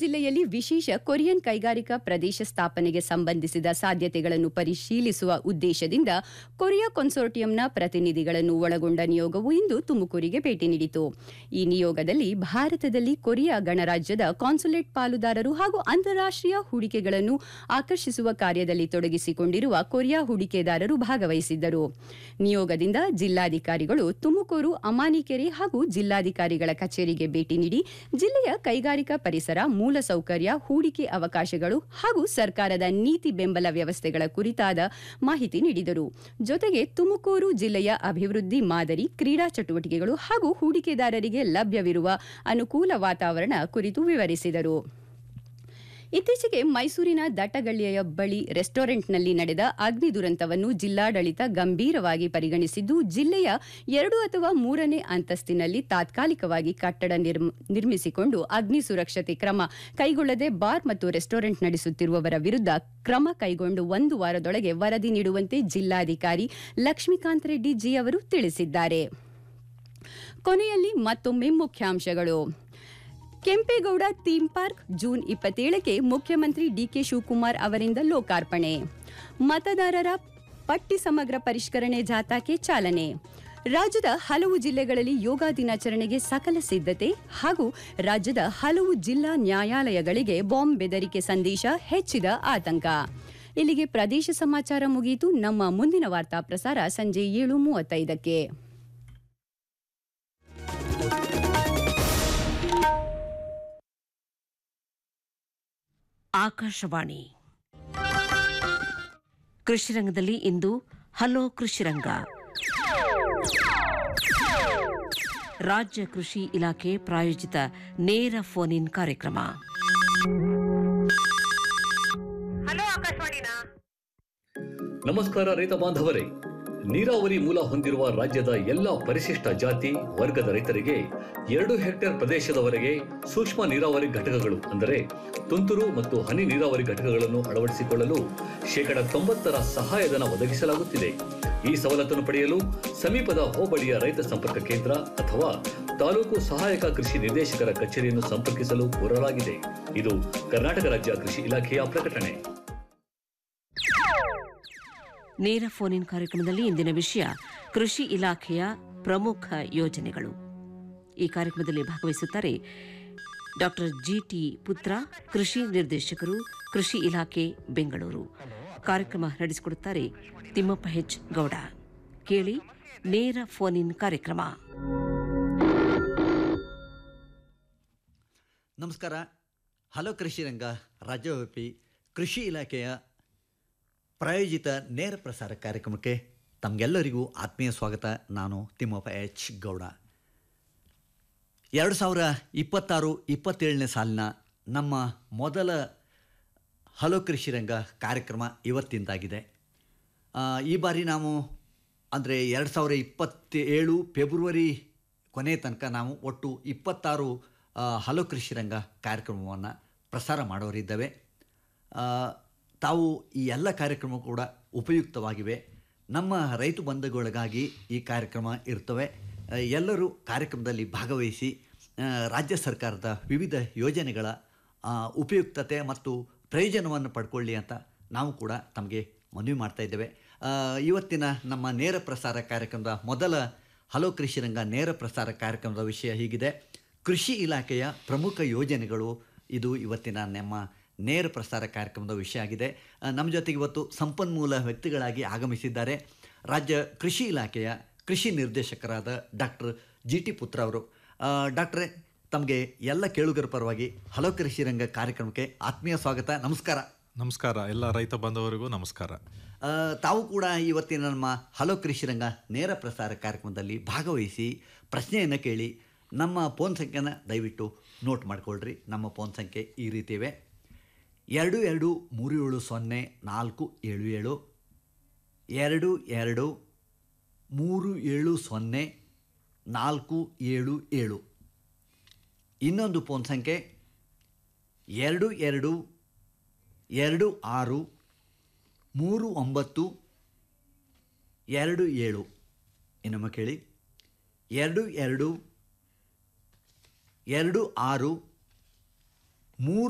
ಜಿಲ್ಲೆಯಲ್ಲಿ ವಿಶೇಷ ಕೊರಿಯನ್ ಕೈಗಾರಿಕಾ ಪ್ರದೇಶ ಸ್ಥಾಪನೆಗೆ ಸಂಬಂಧಿಸಿದ ಸಾಧ್ಯತೆಗಳನ್ನು ಪರಿಶೀಲಿಸುವ ಉದ್ದೇಶದಿಂದ ಕೊರಿಯಾ ಕನ್ಸೋರ್ಟಿಯಂನ ಪ್ರತಿನಿಧಿಗಳನ್ನು ಒಳಗೊಂಡ ನಿಯೋಗವು ಇಂದು ತುಮಕೂರಿಗೆ ಭೇಟಿ ನೀಡಿತು ಈ ನಿಯೋಗದಲ್ಲಿ ಭಾರತದಲ್ಲಿ ಕೊರಿಯಾ ಗಣರಾಜ್ಯದ ಕಾನ್ಸುಲೇಟ್ ಪಾಲುದಾರರು ಹಾಗೂ ಅಂತಾರಾಷ್ಟ್ರೀಯ ಹೂಡಿಕೆಗಳನ್ನು ಆಕರ್ಷಿಸುವ ಕಾರ್ಯದಲ್ಲಿ ತೊಡಗಿಸಿಕೊಂಡಿರುವ ಕೊರಿಯಾ ಹೂಡಿಕೆದಾರರು ಭಾಗವಹಿಸಿದ್ದರು ನಿಯೋಗದಿಂದ ಜಿಲ್ಲಾಧಿಕಾರಿಗಳು ತುಮಕೂರು ಅಮಾನಿಕೆರೆ ಹಾಗೂ ಜಿಲ್ಲಾಧಿಕಾರಿಗಳ ಕಚೇರಿಗೆ ಭೇಟಿ ನೀಡಿ ಜಿಲ್ಲೆಯ ಕೈಗಾರಿಕಾ ಪರಿಸರ ಮೂಲಸೌಕರ್ಯ ಹೂಡಿಕೆ ಅವಕಾಶಗಳು ಹಾಗೂ ಸರ್ಕಾರದ ನೀತಿ ಬೆಂಬಲ ವ್ಯವಸ್ಥೆಗಳ ಕುರಿತಾದ ಮಾಹಿತಿ ನೀಡಿದರು ಜೊತೆಗೆ ತುಮಕೂರು ಜಿಲ್ಲೆಯ ಅಭಿವೃದ್ಧಿ ಮಾದರಿ ಕ್ರೀಡಾ ಚಟುವಟಿಕೆಗಳು ಹಾಗೂ ಹೂಡಿಕೆದಾರರಿಗೆ ಲಭ್ಯವಿರುವ ಅನುಕೂಲ ವಾತಾವರಣ ಕುರಿತು ವಿವರಿಸಿದರು ಇತ್ತೀಚೆಗೆ ಮೈಸೂರಿನ ದಟ್ಟಗಳ್ಳಿಯ ಬಳಿ ರೆಸ್ಟೋರೆಂಟ್ನಲ್ಲಿ ನಡೆದ ಅಗ್ನಿ ದುರಂತವನ್ನು ಜಿಲ್ಲಾಡಳಿತ ಗಂಭೀರವಾಗಿ ಪರಿಗಣಿಸಿದ್ದು ಜಿಲ್ಲೆಯ ಎರಡು ಅಥವಾ ಮೂರನೇ ಅಂತಸ್ತಿನಲ್ಲಿ ತಾತ್ಕಾಲಿಕವಾಗಿ ಕಟ್ಟಡ ನಿರ್ಮ್- ನಿರ್ಮಿಸಿಕೊಂಡು ಅಗ್ನಿ ಸುರಕ್ಷತೆ ಕ್ರಮ ಕೈಗೊಳ್ಳದೆ ಬಾರ್ ಮತ್ತು ರೆಸ್ಟೋರೆಂಟ್ ನಡೆಸುತ್ತಿರುವವರ ವಿರುದ್ಧ ಕ್ರಮ ಕೈಗೊಂಡು ಒಂದು ವಾರದೊಳಗೆ ವರದಿ ನೀಡುವಂತೆ ಜಿಲ್ಲಾಧಿಕಾರಿ ಲಕ್ಷ್ಮೀಕಾಂತ್ ರೆಡ್ಡಿ ಜಿ ಅವರು ತಿಳಿಸಿದ್ದಾರೆ ಕೊನೆಯಲ್ಲಿ ಮತ್ತೊಮ್ಮೆ ಮುಖ್ಯಾಂಶಗಳು ಕೆಂಪೇಗೌಡ ಥೀಮ್ ಪಾರ್ಕ್ ಜೂನ್ ಇಪ್ಪತ್ತೇಳಕ್ಕೆ ಮುಖ್ಯಮಂತ್ರಿ ಡಿಕೆ ಶಿವಕುಮಾರ್ ಅವರಿಂದ ಲೋಕಾರ್ಪಣೆ ಮತದಾರರ ಪಟ್ಟಿ ಸಮಗ್ರ ಪರಿಷ್ಕರಣೆ ಜಾಥಾಕ್ಕೆ ಚಾಲನೆ ರಾಜ್ಯದ ಹಲವು ಜಿಲ್ಲೆಗಳಲ್ಲಿ ಯೋಗ ದಿನಾಚರಣೆಗೆ ಸಕಲ ಸಿದ್ಧತೆ ಹಾಗೂ ರಾಜ್ಯದ ಹಲವು ಜಿಲ್ಲಾ ನ್ಯಾಯಾಲಯಗಳಿಗೆ ಬಾಂಬ್ ಬೆದರಿಕೆ ಸಂದೇಶ ಹೆಚ್ಚಿದ ಆತಂಕ ಇಲ್ಲಿಗೆ ಪ್ರದೇಶ ಸಮಾಚಾರ ಮುಗಿಯಿತು ನಮ್ಮ ಮುಂದಿನ ವಾರ್ತಾ ಪ್ರಸಾರ ಸಂಜೆ ಏಳು ಮೂವತ್ತೈದಕ್ಕೆ ಆಕಾಶವಾಣಿ ಕೃಷಿರಂಗದಲ್ಲಿ ಇಂದು ಹಲೋ ಕೃಷಿರಂಗ ರಾಜ್ಯ ಕೃಷಿ ಇಲಾಖೆ ಪ್ರಾಯೋಜಿತ ನೇರ ಫೋನ್ ಇನ್ ಕಾರ್ಯಕ್ರಮ ಹಲೋ ಆಕಾಶವಾಣಿನಾ ನಮಸ್ಕಾರ ರೈತ ಬಾಂಧವರೇ ನೀರಾವರಿ ಮೂಲ ಹೊಂದಿರುವ ರಾಜ್ಯದ ಎಲ್ಲ ಪರಿಶಿಷ್ಟ ಜಾತಿ ವರ್ಗದ ರೈತರಿಗೆ ಎರಡು ಹೆಕ್ಟೇರ್ ಪ್ರದೇಶದವರೆಗೆ ಸೂಕ್ಷ್ಮ ನೀರಾವರಿ ಘಟಕಗಳು ಅಂದರೆ ತುಂತುರು ಮತ್ತು ಹನಿ ನೀರಾವರಿ ಘಟಕಗಳನ್ನು ಅಳವಡಿಸಿಕೊಳ್ಳಲು ಶೇಕಡ ತೊಂಬತ್ತರ ಸಹಾಯಧನ ಒದಗಿಸಲಾಗುತ್ತಿದೆ ಈ ಸವಲತ್ತನ್ನು ಪಡೆಯಲು ಸಮೀಪದ ಹೋಬಳಿಯ ರೈತ ಸಂಪರ್ಕ ಕೇಂದ್ರ ಅಥವಾ ತಾಲೂಕು ಸಹಾಯಕ ಕೃಷಿ ನಿರ್ದೇಶಕರ ಕಚೇರಿಯನ್ನು ಸಂಪರ್ಕಿಸಲು ಕೋರಲಾಗಿದೆ ಇದು ಕರ್ನಾಟಕ ರಾಜ್ಯ ಕೃಷಿ ಇಲಾಖೆಯ ಪ್ರಕಟಣೆ ನೇರ ಫೋನ್ ಇನ್ ಕಾರ್ಯಕ್ರಮದಲ್ಲಿ ಇಂದಿನ ವಿಷಯ ಕೃಷಿ ಇಲಾಖೆಯ ಪ್ರಮುಖ ಯೋಜನೆಗಳು ಈ ಕಾರ್ಯಕ್ರಮದಲ್ಲಿ ಭಾಗವಹಿಸುತ್ತಾರೆ ಡಾಕ್ಟರ್ ಜಿಟಿ ಪುತ್ರ ಕೃಷಿ ನಿರ್ದೇಶಕರು ಕೃಷಿ ಇಲಾಖೆ ಬೆಂಗಳೂರು ಕಾರ್ಯಕ್ರಮ ನಡೆಸಿಕೊಡುತ್ತಾರೆ ತಿಮ್ಮಪ್ಪ ಹೆಚ್ ಗೌಡ ಕೇಳಿ ನೇರ ಫೋನ್ ಇನ್ ಕಾರ್ಯಕ್ರಮ ನಮಸ್ಕಾರ ಹಲೋ ಕೃಷಿ ರಂಗ ರಾಜ್ಯವ್ಯಾಪಿ ಕೃಷಿ ಇಲಾಖೆಯ ಪ್ರಾಯೋಜಿತ ನೇರ ಪ್ರಸಾರ ಕಾರ್ಯಕ್ರಮಕ್ಕೆ ತಮಗೆಲ್ಲರಿಗೂ ಆತ್ಮೀಯ ಸ್ವಾಗತ ನಾನು ತಿಮ್ಮಪ್ಪ ಎಚ್ ಗೌಡ ಎರಡು ಸಾವಿರ ಇಪ್ಪತ್ತಾರು ಇಪ್ಪತ್ತೇಳನೇ ಸಾಲಿನ ನಮ್ಮ ಮೊದಲ ಹಲೋ ಕೃಷಿ ರಂಗ ಕಾರ್ಯಕ್ರಮ ಇವತ್ತಿಂದಾಗಿದೆ ಆ, ಈ ಬಾರಿ ನಾವು ಅಂದರೆ ಎರಡು ಸಾವಿರ ಇಪ್ಪತ್ತೇಳು ಫೆಬ್ರವರಿ ಕೊನೆಯ ತನಕ ನಾವು ಒಟ್ಟು ಇಪ್ಪತ್ತಾರು ಆ, ಹಲೋ ಕೃಷಿ ರಂಗ ಕಾರ್ಯಕ್ರಮವನ್ನು ಪ್ರಸಾರ ಮಾಡೋರಿದ್ದೇವೆ ಆ, ತಾವು ಈ ಎಲ್ಲ ಕಾರ್ಯಕ್ರಮ ಕೂಡ ಉಪಯುಕ್ತವಾಗಿವೆ ನಮ್ಮ ರೈತ ಬಂಧುಗಳಿಗಾಗಿ ಈ ಕಾರ್ಯಕ್ರಮ ಇರ್ತವೆ ಆ, ಎಲ್ಲರೂ ಕಾರ್ಯಕ್ರಮದಲ್ಲಿ ಭಾಗವಹಿಸಿ ಆ, ರಾಜ್ಯ ಸರ್ಕಾರದ ವಿವಿಧ ಯೋಜನೆಗಳ ಆ, ಉಪಯುಕ್ತತೆ ಮತ್ತು ಪ್ರಯೋಜನವನ್ನು ಪಡ್ಕೊಳ್ಳಿ ಅಂತ ನಾವು ಕೂಡ ತಮಗೆ ಮನವಿ ಮಾಡ್ತಾ ಇದ್ದೇವೆ ಆ, ಇವತ್ತಿನ ನಮ್ಮ ನೇರ ಪ್ರಸಾರ ಕಾರ್ಯಕ್ರಮದ ಮೊದಲ ಹಲೋ ಕೃಷಿ ರಂಗ ನೇರ ಪ್ರಸಾರ ಕಾರ್ಯಕ್ರಮದ ವಿಷಯ ಹೀಗಿದೆ ಕೃಷಿ ಇಲಾಖೆಯ ಪ್ರಮುಖ ಯೋಜನೆಗಳು ಇದು ಇವತ್ತಿನ ನಮ್ಮ ನೇರ ಪ್ರಸಾರ ಕಾರ್ಯಕ್ರಮದ ವಿಷಯ ಆಗಿದೆ ಆ, ನಮ್ಮ ಜೊತೆಗೆ ಇವತ್ತು ಸಂಪನ್ಮೂಲ ವ್ಯಕ್ತಿಗಳಾಗಿ ಆಗಮಿಸಿದ್ದಾರೆ ರಾಜ್ಯ ಕೃಷಿ ಇಲಾಖೆಯ ಕೃಷಿ ನಿರ್ದೇಶಕರಾದ ಡಾಕ್ಟರ್ ಜಿ ಟಿ ಪುತ್ರ ಅವರು ಆ, ಡಾಕ್ಟ್ರೇ ತಮಗೆ ಎಲ್ಲ ಕೇಳುಗರ ಪರವಾಗಿ ಹಲೋ ಕೃಷಿ ರಂಗ ಕಾರ್ಯಕ್ರಮಕ್ಕೆ ಆತ್ಮೀಯ ಸ್ವಾಗತ ನಮಸ್ಕಾರ ನಮಸ್ಕಾರ ಎಲ್ಲ ರೈತ ಬಾಂಧವರಿಗೂ ನಮಸ್ಕಾರ ಆ, ತಾವು ಕೂಡ ಇವತ್ತಿನ ನಮ್ಮ ಹಲೋ ಕೃಷಿ ರಂಗ ನೇರ ಪ್ರಸಾರ ಕಾರ್ಯಕ್ರಮದಲ್ಲಿ ಭಾಗವಹಿಸಿ ಪ್ರಶ್ನೆಯನ್ನು ಕೇಳಿ ನಮ್ಮ ಫೋನ್ ಸಂಖ್ಯೆನ ದಯವಿಟ್ಟು ನೋಟ್ ಮಾಡಿಕೊಳ್ಳ್ರಿ ನಮ್ಮ ಫೋನ್ ಸಂಖ್ಯೆ ಈ ರೀತಿ ಇವೆ ಎರಡು ಎರಡು ಮೂರು ಏಳು ಸೊನ್ನೆ ನಾಲ್ಕು ಏಳು ಏಳು ಎರಡು ಎರಡು ಮೂರು ಏಳು ಸೊನ್ನೆ ನಾಲ್ಕು ಏಳು ಏಳು ಇನ್ನೊಂದು ಫೋನ್ ಸಂಖ್ಯೆ ಎರಡು ಎರಡು ಎರಡು ಆರು ಮೂರು ಒಂಬತ್ತು ಎರಡು ಏಳು ಇನ್ನೊಮ್ಮೆ ಕೇಳಿ ಎರಡು ಎರಡು ಎರಡು ಆರು ಮೂರು